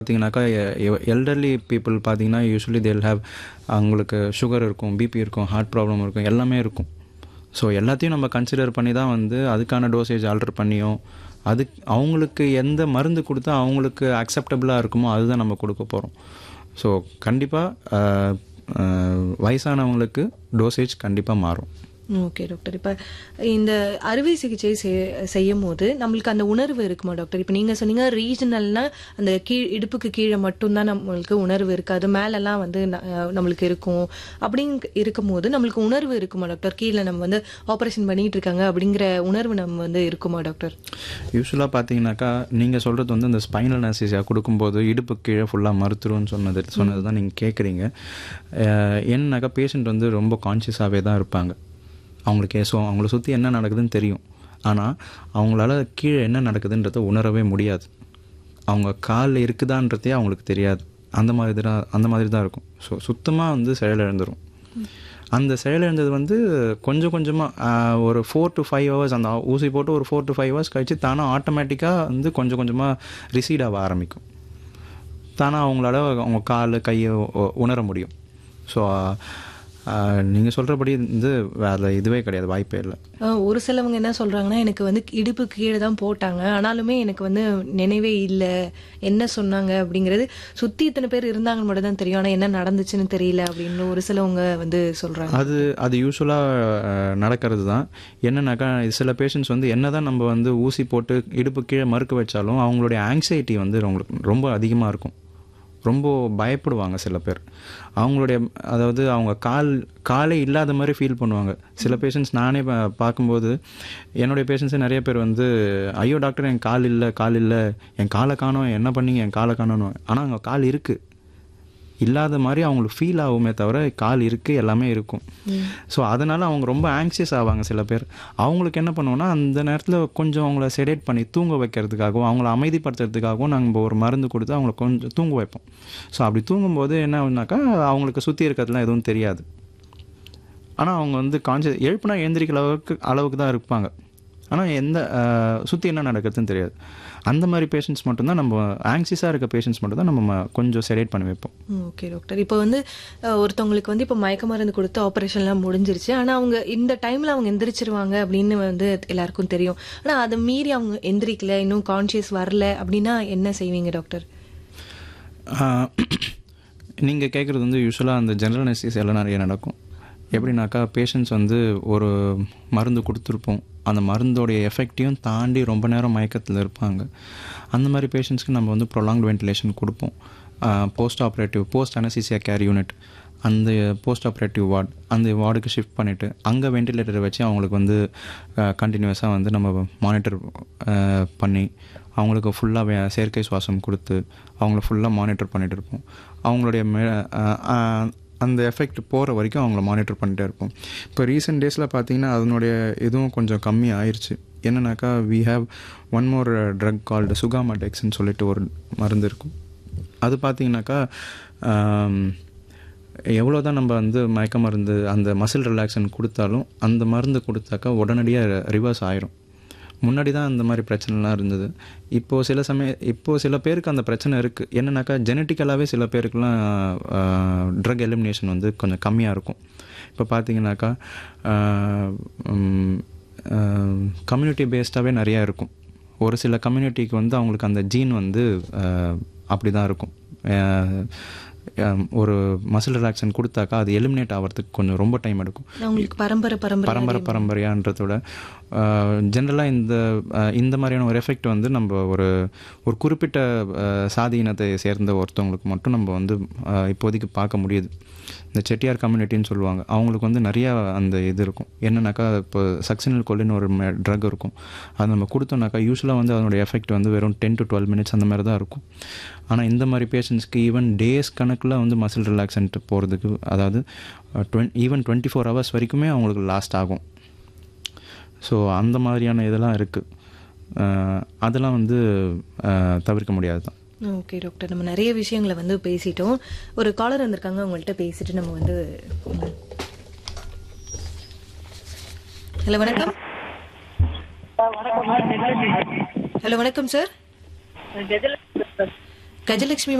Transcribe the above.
பார்த்தீங்கன்னாக்கா elderly people பார்த்தீங்கன்னா usually they'll have அவங்களுக்கு சுகர் இருக்கும் பிபி இருக்கும் ஹார்ட் ப்ராப்ளம் இருக்கும் எல்லாமே இருக்கும் ஸோ எல்லாத்தையும் நம்ம கன்சிடர் பண்ணி தான் வந்து அதுக்கான டோசேஜ் ஆல்டர் பண்ணியும் அது அவங்களுக்கு எந்த மருந்து கொடுத்தா அவங்களுக்கு அக்செப்டபுளாக இருக்குமோ அதுதான் நம்ம கொடுக்க போகிறோம் ஸோ கண்டிப்பாக வயசானவங்களுக்கு டோசேஜ் கண்டிப்பாக மாறும் ஓகே டாக்டர் இப்போ இந்த அறுவை சிகிச்சை செய்- செய்யும் போது நம்மளுக்கு அந்த உணர்வு இருக்குமா டாக்டர் இப்போ நீங்கள் சொன்னீங்க ரீஜனல்னா அந்த கீழ் இடுப்புக்கு கீழே மட்டும்தான் நம்மளுக்கு உணர்வு இருக்காது மேலெல்லாம் வந்து ந- அஹ் நம்மளுக்கு இருக்கும் அப்படிங்க இருக்கும்போது நம்மளுக்கு உணர்வு இருக்குமா டாக்டர் கீழே நம்ம வந்து ஆப்ரேஷன் பண்ணிட்டு இருக்காங்க அப்படிங்கிற உணர்வு நம்ம வந்து இருக்குமா டாக்டர் யூஸ்வலாக பார்த்தீங்கன்னாக்கா நீங்கள் சொல்கிறது வந்து இந்த ஸ்பைனல் அனஸ்தீசியா கொடுக்கும்போது இடுப்பு கீழே ஃபுல்லாக மறுத்துருன்னு சொன்னது சொன்னது தான் நீங்கள் கேட்குறீங்க என்னன்னாக்கா பேஷண்ட் வந்து ரொம்ப கான்ஷியஸாகவே தான் இருப்பாங்க அவங்களுக்கு ஸோ அவங்கள சுற்றி என்ன நடக்குதுன்னு தெரியும் ஆனால் அவங்களால கீழே என்ன நடக்குதுன்றதை உணரவே முடியாது அவங்க காலில் இருக்குதான்றதே அவங்களுக்கு தெரியாது அந்த மாதிரி தான் அந்த மாதிரி தான் இருக்கும் ஸோ சுத்தமாக வந்து செயலிழந்துரும் அந்த செயலிழந்தது வந்து கொஞ்சம் கொஞ்சமாக ஒரு ஃபோர் டு ஃபைவ் ஹவர்ஸ் அந்த ஊசி போட்டு ஒரு ஃபோர் டு ஃபைவ் ஹவர்ஸ் கழிச்சு தானாக ஆட்டோமேட்டிக்காக வந்து கொஞ்சம் கொஞ்சமாக ரிசீட் ஆக ஆரம்பிக்கும் தானாக அவங்களால அவங்க கால் கையை உ- உணர முடியும் ஸோ நீங்கள் சொல்கிறபடி வந்து வேறு இதுவே கிடையாது வாய்ப்பே இல்லை அஹ் ஒரு சிலவங்க என்ன சொல்றாங்கன்னா எனக்கு வந்து இடுப்பு கீழே தான் போட்டாங்க ஆனாலுமே எனக்கு வந்து நினைவே இல்லை என்ன சொன்னாங்க அப்படிங்கிறது சுத்தி இத்தனை பேர் இருந்தாங்கன்னு மட்டும் தான் தெரியும் ஆனா என்ன நடந்துச்சுன்னு தெரியல அப்படின்னு ஒரு சிலவங்க வந்து சொல்றாங்க அது அது யூஸ்வலாக நடக்கிறது தான் என்னன்னாக்கா சில பேஷண்ட்ஸ் வந்து என்ன தான் நம்ம வந்து ஊசி போட்டு இடுப்பு கீழே மறுக்க வச்சாலும் அவங்களுடைய ஆங்ஸைட்டி வந்து அவங்களுக்கு ரொம்ப அதிகமாக இருக்கும் ரொம்ப பயப்படுவாங்க சில பேர் அவங்களுடைய அதாவது அவங்க கால் காலே இல்லாத மாதிரி ஃபீல் பண்ணுவாங்க சில பேஷண்ட்ஸ் நானே பா- பார்க்கும்போது என்னுடைய பேஷண்ட்ஸே நிறைய பேர் வந்து ஐயோ டாக்டர் என் கால் இல்லை கால் இல்லை என் காலை காணோம் என்ன பண்ணீங்க என் காலை காணணும் ஆனால் அவங்க கால் இருக்குது இல்லாத மாதிரி அவங்களுக்கு ஃபீல் ஆகுமே தவிர கால் இருக்குது எல்லாமே இருக்கும் ஸோ அதனால் அவங்க ரொம்ப ஆங்ஷியஸ் ஆவாங்க சில பேர் அவங்களுக்கு என்ன பண்ணுவோம்னா அந்த நேரத்தில் கொஞ்சம் அவங்கள செடேட் பண்ணி தூங்க வைக்கிறதுக்காகவும் அவங்கள அமைதிப்படுத்துறதுக்காகவும் நாங்கள் ஒரு மருந்து கொடுத்து அவங்கள கொஞ்சம் தூங்க வைப்போம் ஸோ அப்படி தூங்கும்போது என்ன ஆகுனாக்கா அவங்களுக்கு சுற்றி இருக்கிறதுலாம் எதுவும் தெரியாது ஆனால் அவங்க வந்து கான்சியஸ் எழுப்புனா எழுந்திரிக்கிற அளவுக்கு அளவுக்கு தான் இருப்பாங்க ஆனால் எந்த சுற்றி என்ன நடக்குதுன்னு தெரியாது அந்த மாதிரி பேஷண்ட்ஸ் மட்டும்தான் நம்ம ஆங்ஷியஸாக இருக்க பேஷண்ட்ஸ் மட்டும்தான் நம்ம ம- கொஞ்சம் செடேட் பண்ணி வைப்போம் ஓகே டாக்டர் இப்போ வந்து அஹ், ஒருத்தவங்களுக்கு வந்து இப்போ மயக்க மருந்து கொடுத்து ஆப்ரேஷன்லாம் முடிஞ்சிருச்சு ஆனா அவங்க இந்த டைம்ல அவங்க எந்திரிச்சிருவாங்க அப்படின்னு வந்து எல்லாருக்கும் தெரியும் ஆனா அதை மீறி அவங்க எந்திரிக்கல இன்னும் கான்சியஸ் வரல அப்படின்னா என்ன செய்வீங்க டாக்டர் நீங்கள் கேட்குறது வந்து யூஸ்வலாக அந்த ஜெனரல் அனஸ்தீசியால நிறைய நடக்கும் எப்படின்னாக்கா பேஷண்ட்ஸ் வந்து ஒரு மருந்து கொடுத்துருப்போம் அந்த மருந்தோடைய எஃபெக்டையும் தாண்டி ரொம்ப நேரம் மயக்கத்தில் இருப்பாங்க அந்த மாதிரி பேஷண்ட்ஸ்க்கு நம்ம வந்து ப்ரொலாங்ட் வென்டிலேஷன் கொடுப்போம் post operative post anaesthesia care unit அந்த போஸ்ட் ஆப்ரேட்டிவ் வார்டு அந்த வார்டுக்கு ஷிஃப்ட் பண்ணிவிட்டு அங்கே வென்டிலேட்டரை வச்சு அவங்களுக்கு வந்து கண்டினியூஸாக வந்து நம்ம மானிட்டர் பண்ணி அவங்களுக்கு ஃபுல்லாக செயற்கை சுவாசம் கொடுத்து அவங்கள ஃபுல்லாக மானிட்டர் பண்ணிட்டு இருப்போம் அவங்களுடைய மே அஹ், அஹ், அந்த எஃபெக்ட் போகிற வரைக்கும் அவங்கள மானிட்டர் பண்ணிட்டே இருப்போம் இப்போ ரீசெண்ட் டேஸில் பார்த்தீங்கன்னா அதனுடைய இதுவும் கொஞ்சம் கம்மி ஆயிடுச்சு என்னன்னாக்கா we have one more drug called சுகாமாடெக்ஸ்ன்னு சொல்லிட்டு ஒரு மருந்து இருக்கும் அது பார்த்தீங்கன்னாக்கா எவ்வளோ தான் நம்ம வந்து மயக்க மருந்து அந்த மசில் ரிலாக்ஸன் கொடுத்தாலும் அந்த மருந்து கொடுத்தாக்கா உடனடியாக ரிவர்ஸ் ஆயிரும் முன்னாடி தான் அந்த மாதிரி பிரச்சனைலாம் இருந்தது இப்போது சில சமய இப்போது சில பேருக்கு அந்த பிரச்சனை இருக்குது என்னன்னாக்கா ஜெனட்டிக்கலாகவே சில பேருக்குலாம் ட்ரக் எலிமினேஷன் வந்து கொஞ்சம் கம்மியாக இருக்கும் இப்போ பார்த்தீங்கன்னாக்கா கம்யூனிட்டி பேஸ்டாகவே நிறையா இருக்கும் ஒரு சில கம்யூனிட்டிக்கு வந்து அவங்களுக்கு அந்த ஜீன் வந்து அப்படி தான் இருக்கும் அஹ், அஹ், ஒரு மசில் ரிலாக்ஸன் கொடுத்தாக்கா அது எலிமினேட் ஆகிறதுக்கு கொஞ்சம் ரொம்ப டைம் எடுக்கும் அவங்களுக்கு பரம்பரை பரம்பரை பரம்பரை பரம்பரையான்றதோட ஜென்ரலாக இந்த அஹ், இந்த மாதிரியான ஒரு எஃபெக்ட் வந்து நம்ம ஒரு ஒரு குறிப்பிட்ட அஹ், சாதி இனத்தை சேர்ந்த ஒருத்தவங்களுக்கு மட்டும் நம்ம வந்து அஹ், இப்போதைக்கு பார்க்க முடியுது இந்த செட்டியார் கம்யூனிட்டின்னு சொல்லுவாங்க அவங்களுக்கு வந்து நிறையா அந்த இது இருக்கும் என்னன்னாக்கா இப்போ சக்சினல் கொல்லின்னு ஒரு ட்ரக் இருக்கும் அது நம்ம கொடுத்தோம்னாக்கா யூஸ்வலாக வந்து அதனுடைய எஃபெக்ட் வந்து வெறும் டென் டு டுவெல் மினிட்ஸ் அந்த மாதிரி தான் இருக்கும் ஆனால் இந்த மாதிரி பேஷண்ட்ஸ்க்கு ஈவன் டேஸ் கணக்கில் வந்து மசில் ரிலாக்ஸன்ட் போகிறதுக்கு அதாவது டுவென் ஈவன் டுவெண்ட்டி ஃபோர் ஹவர்ஸ் வரைக்குமே அவங்களுக்கு லாஸ்ட் ஆகும் ஸோ அந்த மாதிரியான இதெல்லாம் இருக்குது அதெல்லாம் வந்து அஹ், தவிர்க்க முடியாது தான் ஓகே டாக்டர் நம்ம நிறைய விஷயங்களை வந்து பேசிட்டோம் ஒரு காலர் வந்திருக்காங்க அவங்கள்ட்ட பேசிட்டு நம்ம வந்து ஹலோ வணக்கம் ஹலோ வணக்கம் சார் கஜலட்சுமி